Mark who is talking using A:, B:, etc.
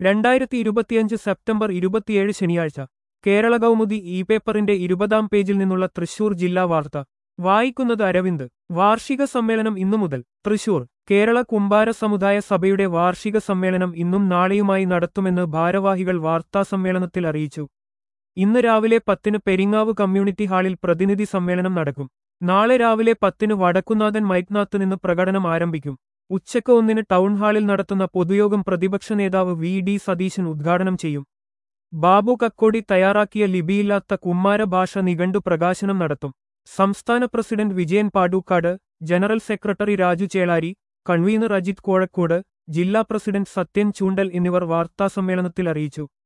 A: രണ്ടായിരത്തി ഇരുപത്തിയഞ്ച് സെപ്റ്റംബർ ഇരുപത്തിയേഴ് ശനിയാഴ്ച കേരള കൗമുദി ഇ പേപ്പറിന്റെ ഇരുപതാം പേജിൽ നിന്നുള്ള തൃശൂർ ജില്ലാ വാർത്ത വായിക്കുന്നത് അരവിന്ദ് വാർഷിക സമ്മേളനം ഇന്നു മുതൽ തൃശൂർ കേരള കുംഭാര സമുദായ സഭയുടെ വാർഷിക സമ്മേളനം ഇന്നും നാളെയുമായി നടത്തുമെന്ന് ഭാരവാഹികൾ വാർത്താസമ്മേളനത്തിൽ അറിയിച്ചു ഇന്ന് രാവിലെ പത്തിന് പെരിങ്ങാവ് കമ്മ്യൂണിറ്റി ഹാളിൽ പ്രതിനിധി സമ്മേളനം നടക്കും നാളെ രാവിലെ പത്തിന് വടക്കുനാഥൻ മൈക്നാത്ത് നിന്ന് പ്രകടനം ആരംഭിക്കും ഉച്ചക്ക് ഒന്നിന് ടൗൺ ഹാളിൽ നടത്തുന്ന പൊതുയോഗം പ്രതിപക്ഷ നേതാവ് വി ഡി സതീശൻ ഉദ്ഘാടനം ചെയ്യും ബാബു കക്കോടി തയ്യാറാക്കിയ ലിപിയില്ലാത്ത കുമ്മാര ഭാഷ നിഘണ്ടു പ്രകാശനം നടത്തും സംസ്ഥാന president Vijayan Padookkad general secretary Raju Chelari convener Ajith Kozhikode ജില്ലാ പ്രസിഡന്റ് സത്യൻ ചൂണ്ടൽ എന്നിവർ വാർത്താസമ്മേളനത്തിൽ അറിയിച്ചു